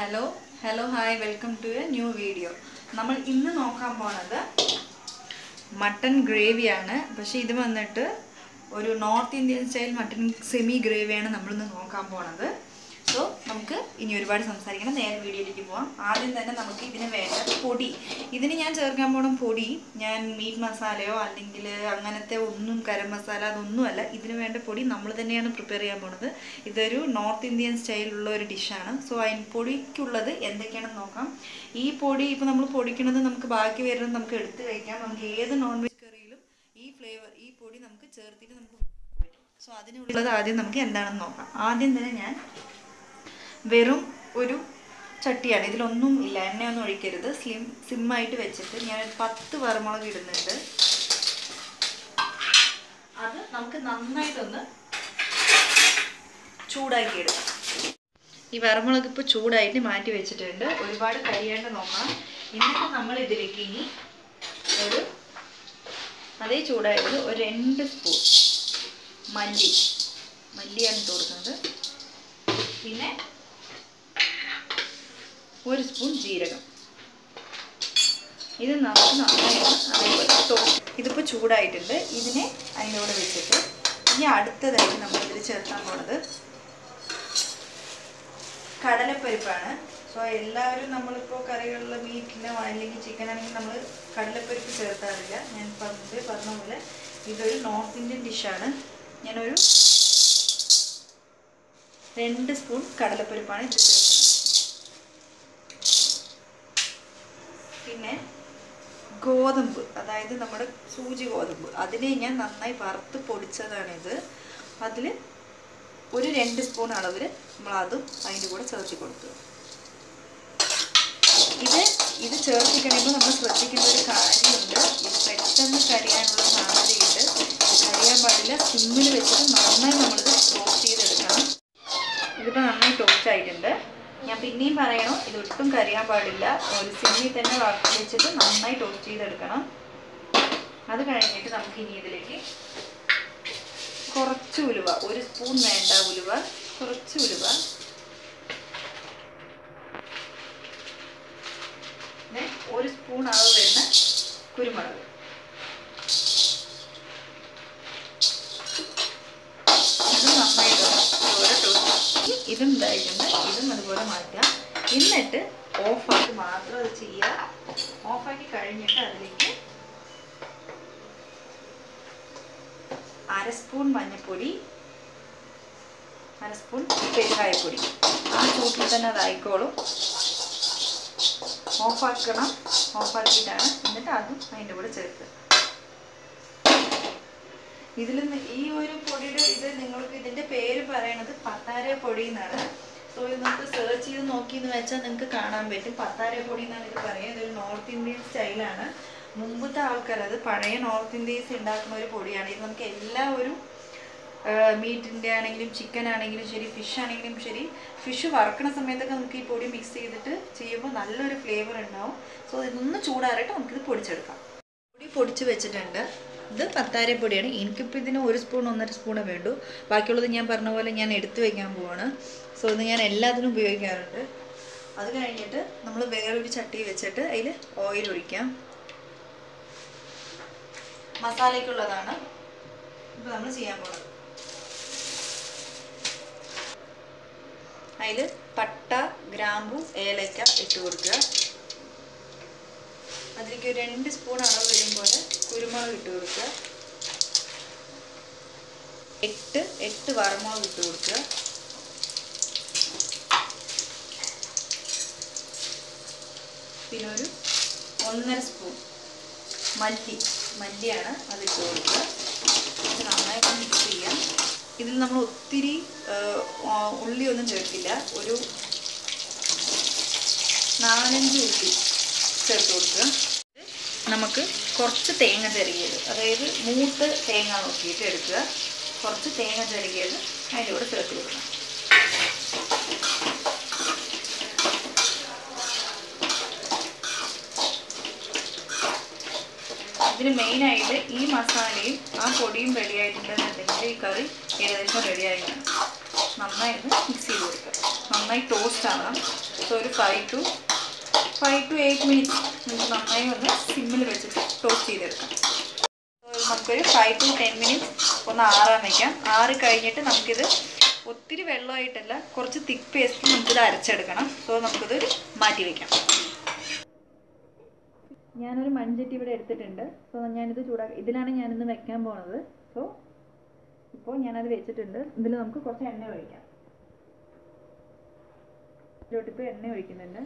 hello hello hi welcome to a new video നമ്മൾ ഇന്ന് നോക്കാൻ പോണത് മട്ടൺ ഗ്രേവിയാണ് പക്ഷെ ഇത് വന്നിട്ട് ഒരു north Indian style mutton semi ഗ്രേവിയാണ് നമ്മളിന്ന് നോക്കാൻ പോണത് സോ നമുക്ക് ഇനി ഒരുപാട് സംസാരിക്കണം നേരെ വീഡിയോയിലേക്ക് പോവാം ആദ്യം തന്നെ നമുക്ക് ഇതിന് വേണ്ട പൊടി ഇതിന് ഞാൻ ചേർക്കാൻ പോണ പൊടി ഞാൻ മീറ്റ് മസാലയോ അല്ലെങ്കിൽ അങ്ങനത്തെ ഒന്നും ഗരം മസാല അതൊന്നുമല്ല ഇതിന് വേണ്ട പൊടി നമ്മൾ തന്നെയാണ് പ്രിപ്പയർ ചെയ്യാൻ പോണത് ഇതൊരു നോർത്ത് ഇന്ത്യൻ സ്റ്റൈലുള്ള ഒരു ഡിഷാണ് സോ അതിന് പൊടിക്കുള്ളത് എന്തൊക്കെയാണെന്ന് നോക്കാം ഈ പൊടി ഇപ്പോൾ നമ്മൾ പൊടിക്കുന്നത് നമുക്ക് ബാക്കി വരുന്നത് നമുക്ക് എടുത്ത് കഴിക്കാം നമുക്ക് ഏത് നോൺ വെജ് കറിയിലും ഈ ഫ്ലേവർ ഈ പൊടി നമുക്ക് ചേർത്തിട്ട് നമുക്ക് പറ്റും സോ അതിനുള്ളത് ആദ്യം നമുക്ക് എന്താണെന്ന് നോക്കാം ആദ്യം തന്നെ ഞാൻ വെറും ഒരു ചട്ടിയാണ് ഇതിലൊന്നും ഇല്ല എണ്ണയൊന്നും ഒഴിക്കരുത് സ്ലിം സിമ്മായിട്ട് വെച്ചിട്ട് ഞാൻ ഒരു പത്ത് വറമുളക് ഇടുന്നുണ്ട് അത് നമുക്ക് നന്നായിട്ടൊന്ന് ചൂടാക്കി എടുക്കാം ഈ വറമുളക് ഇപ്പോൾ ചൂടായിട്ട് മാറ്റി വെച്ചിട്ടുണ്ട് ഒരുപാട് കരിയാണ്ട് നോക്കണം എന്നിട്ട് നമ്മൾ ഇതിലേക്ക് ഇനി ഒരു അതേ ചൂടായത് ഒരു രണ്ട് സ്പൂൺ മല്ലി മല്ലിയാണ് ഇട്ട് കൊടുക്കുന്നത് പിന്നെ ഒരു സ്പൂൺ ജീരകം ഇത് നമുക്ക് നന്നായിട്ട് അതേപോലെ തൊ- ഇതിപ്പോൾ ചൂടായിട്ടുണ്ട് ഇതിനെ അതിൻ്റെ കൂടെ വെച്ചിട്ട് ഇനി അടുത്തതായിട്ട് നമ്മളിതിൽ ചേർക്കാൻ പോണത് കടലപ്പരിപ്പാണ് സോ എല്ലാവരും നമ്മളിപ്പോൾ കറികളിൽ മീറ്റിനോ അല്ലെങ്കിൽ ചിക്കൻ ആണെങ്കിൽ നമ്മൾ കടലപ്പരിപ്പ് ചേർത്താറില്ല ഞാൻ മുമ്പേ പറഞ്ഞ പോലെ ഇതൊരു നോർത്ത് ഇന്ത്യൻ ഡിഷാണ് ഞാനൊരു രണ്ട് സ്പൂൺ കടലപ്പരിപ്പാണ് ഇത് ചേർക്കുന്നത് പിന്നെ ഗോതമ്പ് അതായത് നമ്മുടെ സൂചി ഗോതമ്പ് അതിനെ ഞാൻ നന്നായി വറുത്ത് പൊടിച്ചതാണിത് അതിൽ ഒരു രണ്ട് സ്പൂൺ അളവിൽ നമ്മൾ അതും അതിൻ്റെ കൂടെ ചേർത്തി കൊടുത്തു ഇത് ഇത് ചേർത്തി കഴിയുമ്പോൾ നമ്മൾ ശ്രദ്ധിക്കേണ്ട ഒരു കാര്യമുണ്ട് ഇത് പെട്ടെന്ന് കരിയാനുള്ള സാധ്യതയുണ്ട് കരിയാൻ പാടില്ല സിമ്മിൽ വെച്ചിട്ട് നന്നായി നമ്മളിത് റോസ്റ്റ് ചെയ്തെടുക്കണം ഇതിപ്പോൾ നന്നായി ടോസ്റ്റ് ആയിട്ടുണ്ട് ഞാൻ പിന്നെയും പറയണോ ഇത് ഒട്ടും കരിയാൻ പാടില്ല ഒരു സിമ്മിൽ തന്നെ വറുത്ത് വെച്ചിട്ട് നന്നായി ടോസ്റ്റ് ചെയ്തെടുക്കണം അത് കഴിഞ്ഞിട്ട് നമുക്ക് ഇനി ഇതിലേക്ക് കുറച്ച് ഉലുവ ഒരു സ്പൂൺ വേണ്ട ഉലുവ കുറച്ച് ഉലുവ പിന്നെ ഒരു സ്പൂൺ അളവ് വരുന്ന കുരുമുളക് ഇത് നന്നായിട്ട് ഇതുപോലെ ടോസ്റ്റ് ഇതും ഇതായിട്ടുണ്ട് ഇതും അതുപോലെ മാറ്റാം എന്നിട്ട് ഓഫാക്കി മാത്രം അത് ചെയ്യുക ഓഫാക്കി കഴിഞ്ഞിട്ട് അതിലേക്ക് അര സ്പൂൺ മഞ്ഞൾപ്പൊടി അര സ്പൂൺ പെരുങ്കായപ്പൊടി ആ ചൂട്ടിൽ തന്നെ അതായിക്കോളും ഓഫാക്കണം ഓഫാക്കിയിട്ടാണ് എന്നിട്ട് അതും അതിൻ്റെ കൂടെ ചേർക്കുക ഇതിൽ ഈ ഒരു പൊടിയുടെ ഇത് നിങ്ങൾക്ക് ഇതിന്റെ പേര് പറയണത് പത്താര പൊടി എന്നാണ് സോ ഇത് നമുക്ക് സെർച്ച് ചെയ്ത് നോക്കി എന്ന് വെച്ചാൽ നിങ്ങൾക്ക് കാണാൻ പറ്റും പത്താര പൊടി എന്നാണ് ഇത് പറയുക ഇതൊരു നോർത്ത് ഇന്ത്യൻ സ്റ്റൈലാണ് മുമ്പത്തെ ആൾക്കാർ അത് പഴയ നോർത്ത് ഇന്ത്യൻസ് ഉണ്ടാക്കുന്ന ഒരു പൊടിയാണ് ഇത് നമുക്ക് എല്ലാ ഒരു മീറ്റിൻ്റെ ആണെങ്കിലും ചിക്കൻ ആണെങ്കിലും ശരി ഫിഷ് ആണെങ്കിലും ശരി ഫിഷ് വറക്കണ സമയത്തൊക്കെ നമുക്ക് ഈ പൊടി മിക്സ് ചെയ്തിട്ട് ചെയ്യുമ്പോൾ നല്ലൊരു ഫ്ലേവർ ഉണ്ടാവും സോ ഇതൊന്ന് ചൂടാറിയിട്ട് നമുക്കിത് പൊടിച്ചെടുക്കാം പൊടി പൊടിച്ച് വെച്ചിട്ടുണ്ട് ഇത് പത്താര പൊടിയാണ് എനിക്കിപ്പോൾ ഇതിന് ഒരു സ്പൂൺ ഒന്നര സ്പൂണേ വേണ്ടു ബാക്കിയുള്ളത് ഞാൻ പറഞ്ഞ പോലെ ഞാൻ എടുത്തു വയ്ക്കാൻ പോവാണ് സോ ഇത് ഞാൻ എല്ലാത്തിനും ഉപയോഗിക്കാറുണ്ട് അത് കഴിഞ്ഞിട്ട് നമ്മൾ വേറൊരു ചട്ടി വെച്ചിട്ട് അതിൽ ഓയിൽ ഒഴിക്കാം മസാലയ്ക്കുള്ളതാണ് ഇപ്പോൾ നമ്മൾ ചെയ്യാൻ പോകുന്നത് അതിൽ പട്ട ഗ്രാമ്പു ഏലക്ക ഇട്ട് കൊടുക്കുക അതിലേക്ക് ഒരു രണ്ട് സ്പൂൺ അളവ് വരും പോലെ കുരുമുളക് ഇട്ട് കൊടുക്കുക എട്ട് എട്ട് വറമുളക് ഇട്ട് കൊടുക്കുക പിന്നെ ഒരു ഒന്നര സ്പൂൺ മല്ലി മല്ലിയാണ് അതിട്ട് കൊടുക്കുക ഇത് നന്നായി മിക്സ് ചെയ്യാം ഇതിൽ നമ്മൾ ഒത്തിരി ഉള്ളി ഒന്നും ചേർക്കില്ല ഒരു നാലഞ്ച് ഉള്ളി ചേർത്ത് കൊടുക്കുക നമുക്ക് കുറച്ച് തേങ്ങ ചിരകിയത് അതായത് മൂത്ത് തേങ്ങ നോക്കിയിട്ട് എടുക്കുക കുറച്ച് തേങ്ങ ചിരകിയത് അതിൻ്റെ കൂടെ ചേർത്ത് കൊടുക്കണം ഇതിന് മെയിനായിട്ട് ഈ മസാലയും ആ പൊടിയും റെഡി ആയിട്ടുണ്ടെന്നുണ്ടെങ്കിൽ ഈ കറി ഏകദേശം റെഡി ആയിട്ടാണ് നന്നായി ഒന്ന് മിക്സ് ചെയ്ത് കൊടുക്കുക നന്നായി ടോസ്റ്റ് ആവണം സോ ഒരു five to five to eight minutes നമുക്ക് നന്നായി ഒന്ന് സിമ്മിൽ വെച്ചിട്ട് ടോസ്റ്റ് ചെയ്തെടുക്കാം So, നമുക്കൊരു ഫൈവ് ടു ടെൻ മിനിറ്റ്സ് ഒന്ന് ആറാൻ വയ്ക്കാം ആറ് കഴിഞ്ഞിട്ട് നമുക്കിത് ഒത്തിരി വെള്ളമായിട്ടല്ല കുറച്ച് തിക്ക് പേസ്റ്റ് നമുക്കിത് അരച്ചെടുക്കണം സോ നമുക്കിത് മാറ്റി വയ്ക്കാം ഞാനൊരു മൺചട്ടി ഇവിടെ എടുത്തിട്ടുണ്ട് സോ ഞാനിത് ചൂടാക്കി ഇതിലാണ് ഞാനിന്ന് വെക്കാൻ പോണത് സോ ഇപ്പോൾ ഞാനത് വെച്ചിട്ടുണ്ട് ഇതിൽ നമുക്ക് കുറച്ച് എണ്ണ ഒഴിക്കാം ഇതിലോട്ടിപ്പോൾ എണ്ണ ഒഴിക്കുന്നുണ്ട്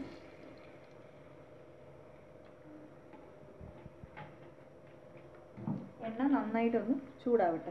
എണ്ണ നന്നായിട്ടൊന്ന് ചൂടാവട്ടെ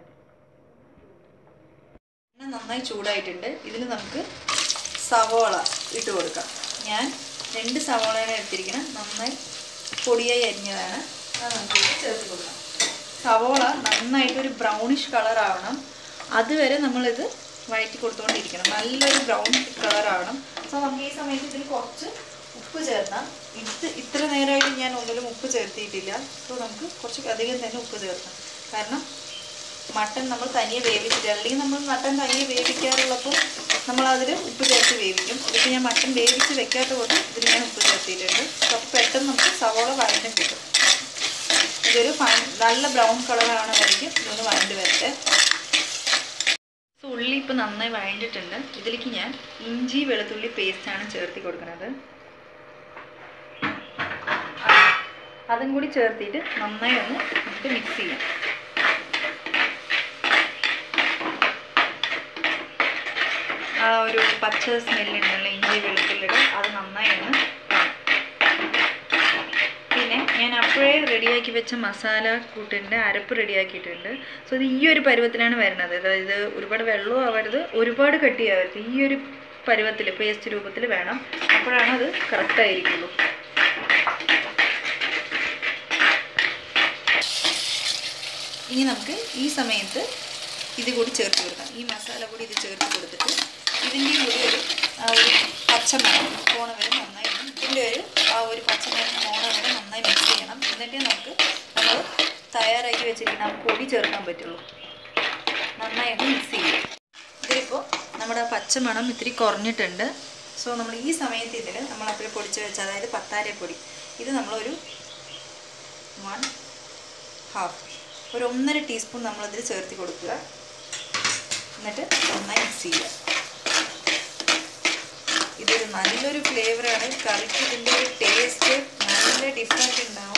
എണ്ണ നന്നായി ചൂടായിട്ടുണ്ട് ഇതിൽ നമുക്ക് സവോള ഇട്ട് കൊടുക്കാം ഞാൻ രണ്ട് സവോളയാണ് എടുത്തിരിക്കുന്നത് നന്നായി പൊടിയായി അരിഞ്ഞതാണ് അത് നമുക്ക് ഇതിൽ ചേർത്ത് കൊടുക്കാം സവോള നന്നായിട്ടൊരു ബ്രൗണിഷ് കളർ ആവണം അതുവരെ നമ്മളിത് വഴറ്റി കൊടുത്തുകൊണ്ടിരിക്കണം നല്ലൊരു ബ്രൗൺ കളർ ആവണം സോ നമുക്ക് ഈ സമയത്ത് ഇതിൽ കുറച്ച് ഉപ്പ് ചേർക്കാം ഇത് ഇത്ര നേരമായിട്ട് ഞാൻ ഒന്നിലും ഉപ്പ് ചേർത്തിയിട്ടില്ല സോ നമുക്ക് കുറച്ച് അധികം തന്നെ ഉപ്പ് ചേർക്കാം കാരണം മട്ടൻ നമ്മൾ തനിയെ വേവിച്ചിട്ട് അല്ലെങ്കിൽ നമ്മൾ മട്ടൻ തനിയെ വേവിക്കാറുള്ളപ്പോൾ നമ്മൾ അതിൽ ഉപ്പ് ചേർത്ത് വേവിക്കും ഇതിപ്പോൾ ഞാൻ മട്ടൻ വേവിച്ച് വെക്കാത്ത കൊണ്ട് ഇതിൽ ഞാൻ ഉപ്പ് ചേർത്തിയിട്ടുണ്ട് അപ്പോൾ പെട്ടെന്ന് നമുക്ക് സവോള വഴണ്ടും കിട്ടും ഇതൊരു ഫൈൻ നല്ല ബ്രൗൺ കളറാണ് വരയ്ക്കും ഇതൊന്ന് വഴണ്ട് വരട്ടെ സോ ഉള്ളി ഇപ്പോൾ നന്നായി വഴണ്ടിട്ടുണ്ട് ഇതിലേക്ക് ഞാൻ ഇഞ്ചി വെളുത്തുള്ളി പേസ്റ്റാണ് ചേർത്തി കൊടുക്കുന്നത് അതും കൂടി ചേർത്തിട്ട് നന്നായി ഒന്ന് നമുക്ക് മിക്സ് ചെയ്യാം ആ ഒരു പച്ച സ്മെല്ലുണ്ടല്ലോ ഇഞ്ചി വെളുത്തുള്ളിയുടെ അത് നന്നായി ഒന്ന് പിന്നെ ഞാൻ അപ്പോഴേ റെഡിയാക്കി വെച്ച മസാല കൂട്ടിൻ്റെ അരപ്പ് റെഡിയാക്കിയിട്ടുണ്ട് സോ ഇത് ഈ ഒരു പരുവത്തിലാണ് വരുന്നത് അതായത് ഒരുപാട് വെള്ളവും ആവരുത് ഒരുപാട് കട്ടിയാവരുത് ഈ ഒരു പരുവത്തിൽ പേസ്റ്റ് രൂപത്തിൽ വേണം അപ്പോഴാണ് അത് കറക്റ്റായിരിക്കുള്ളൂ ഇനി നമുക്ക് ഈ സമയത്ത് ഇത് കൂടി ചേർത്ത് കൊടുക്കാം ഈ മസാല കൂടി ഇത് ചേർത്ത് കൊടുത്തിട്ട് ഇതിൻ്റെയും കൂടി ഒരു ആ ഒരു പച്ചമണം പോണ വരെ നന്നായി ഒന്ന് ഇതിൻ്റെ ഒരു ആ ഒരു പച്ചമണം പോണ വരെ നന്നായി മിക്സ് ചെയ്യണം എന്നിട്ടേ നമുക്ക് നമ്മൾ തയ്യാറാക്കി വെച്ചിരിക്കുന്ന ആ പൊടി ചേർക്കാൻ പറ്റുള്ളൂ നന്നായി ഒന്ന് മിക്സ് ചെയ്യും ഇതിലിപ്പോൾ നമ്മുടെ പച്ചമണം ഇത്തിരി കുറഞ്ഞിട്ടുണ്ട് സോ നമ്മൾ ഈ സമയത്ത് ഇതിൽ നമ്മൾ അപ്പോൾ പൊടിച്ച് വെച്ച അതായത് പത്താരപ്പൊടി ഇത് നമ്മളൊരു വൺ ഹാഫ് ഒരു ഒന്നര ടീസ്പൂൺ നമ്മളതിൽ ചേർത്ത് കൊടുക്കുക എന്നിട്ട് നന്നായി മിക്സ് ചെയ്യുക ഇതൊരു നല്ലൊരു ഫ്ലേവറാണ് കറിക്ക് ഇതിൻ്റെ ഒരു ടേസ്റ്റ് നല്ല ഡിഫറെൻ്റ് ഉണ്ടാവും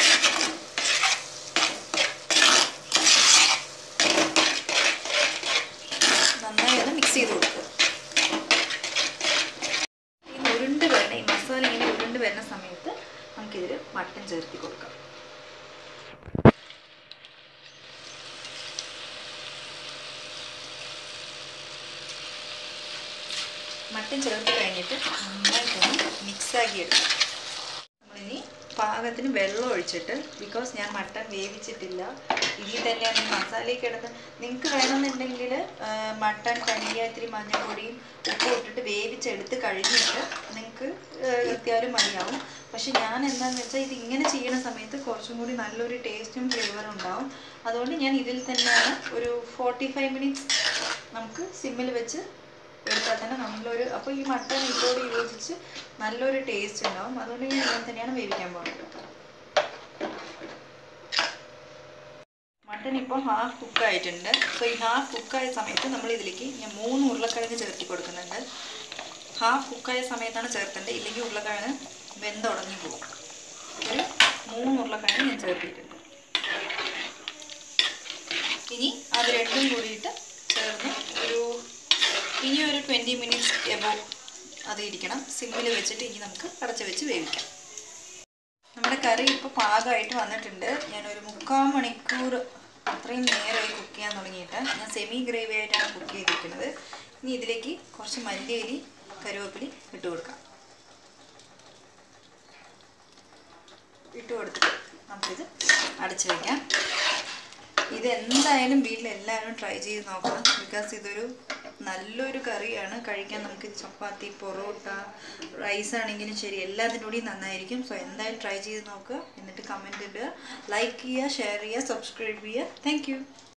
നന്നായി ഒന്ന് മിക്സ് ചെയ്ത് കൊടുക്കുക ഈ ഉരുണ്ട് വരുന്ന ഈ മസാല ഇങ്ങനെ ഉരുണ്ട് വരുന്ന സമയത്ത് നമുക്കിതിൽ മട്ടൻ ചേർത്തി കൊടുക്കാം മട്ടൻ ചേർത്ത് കഴിഞ്ഞിട്ട് നന്നായിട്ടൊന്ന് മിക്സാക്കി എടുക്കാം നമ്മളിനി പാകത്തിന് വെള്ളം ഒഴിച്ചിട്ട് ബിക്കോസ് ഞാൻ മട്ടൻ വേവിച്ചിട്ടില്ല ഇതിൽ തന്നെയാണ് ഈ മസാലയൊക്കെ ഇടുന്നത് നിങ്ങൾക്ക് വേണമെന്നുണ്ടെങ്കിൽ മട്ടൻ തനിയ ഇത്തിരി മഞ്ഞൾപ്പൊടിയും ഉപ്പും ഇട്ടിട്ട് വേവിച്ചെടുത്ത് കഴിഞ്ഞിട്ട് നിങ്ങൾക്ക് എത്തിയാലും മതിയാവും പക്ഷെ ഞാൻ എന്താണെന്ന് വെച്ചാൽ ഇത് ഇങ്ങനെ ചെയ്യുന്ന സമയത്ത് കുറച്ചും കൂടി നല്ലൊരു ടേസ്റ്റും ഫ്ലേവറും ഉണ്ടാവും അതുകൊണ്ട് ഞാൻ ഇതിൽ തന്നെയാണ് ഒരു ഫോർട്ടി ഫൈവ് മിനിറ്റ്സ് നമുക്ക് സിമ്മിൽ വെച്ച് എടുത്താൽ തന്നെ നല്ലൊരു അപ്പോൾ ഈ മട്ടൻ ഇതോട് യോജിച്ച് നല്ലൊരു ടേസ്റ്റ് ഉണ്ടാവും അതുകൊണ്ട് ഞാൻ ഇങ്ങനെ തന്നെയാണ് വേവിക്കാൻ പോകുന്നത് മട്ടൻ ഇപ്പോൾ ഹാഫ് കുക്കായിട്ടുണ്ട് സോ ഈ ഹാഫ് കുക്കായ സമയത്ത് നമ്മൾ ഇതിലേക്ക് ഞാൻ മൂന്ന് ഉരുളക്കിഴങ്ങ് ചേർത്തി കൊടുക്കുന്നുണ്ട് ഹാഫ് കുക്കായ സമയത്താണ് ചേർത്തേണ്ടത് ഇല്ലെങ്കിൽ ഉരുളക്കിഴങ്ങ് വെന്തുടങ്ങി പോകും ഒരു മൂന്ന് ഉരുളക്കിഴങ്ങ് ഞാൻ ചേർത്തിട്ടുണ്ട് ഇനി അത് രണ്ടും കൂടിയിട്ട് ചേർന്ന് ഒരു ഇനി ഒരു ട്വൻറ്റി മിനിറ്റ്സ് എബോ അത് ഇരിക്കണം സിമ്മിൽ വെച്ചിട്ട് ഇനി നമുക്ക് അടച്ച് വെച്ച് വേവിക്കാം നമ്മുടെ കറി ഇപ്പോൾ പാകമായിട്ട് വന്നിട്ടുണ്ട് ഞാനൊരു മുക്കാൽ മണിക്കൂർ അത്രയും നേരമായി കുക്ക് ചെയ്യാൻ തുടങ്ങിയിട്ട് ഞാൻ സെമി ഗ്രേവി ആയിട്ടാണ് കുക്ക് ചെയ്തിരിക്കുന്നത് ഇനി ഇതിലേക്ക് കുറച്ച് മല്ലിയലി കരുവേപ്പിലി ഇട്ട് കൊടുക്കാം ഇട്ട് കൊടുത്തിട്ട് നമുക്കിത് അടച്ച് വയ്ക്കാം ഇത് എന്തായാലും വീട്ടിൽ എല്ലാവരും ട്രൈ ചെയ്ത് നോക്കണം ബിക്കോസ് ഇതൊരു നല്ലൊരു കറിയാണ് കഴിക്കാൻ നമുക്ക് ചപ്പാത്തി പൊറോട്ട റൈസ് ആണെങ്കിലും ശരി എല്ലാത്തിൻ്റെ കൂടിയും നന്നായിരിക്കും സോ എന്തായാലും ട്രൈ ചെയ്ത് നോക്കുക എന്നിട്ട് കമൻറ്റ് ഇടുക ലൈക്ക് ചെയ്യുക ഷെയർ ചെയ്യുക സബ്സ്ക്രൈബ് ചെയ്യുക താങ്ക്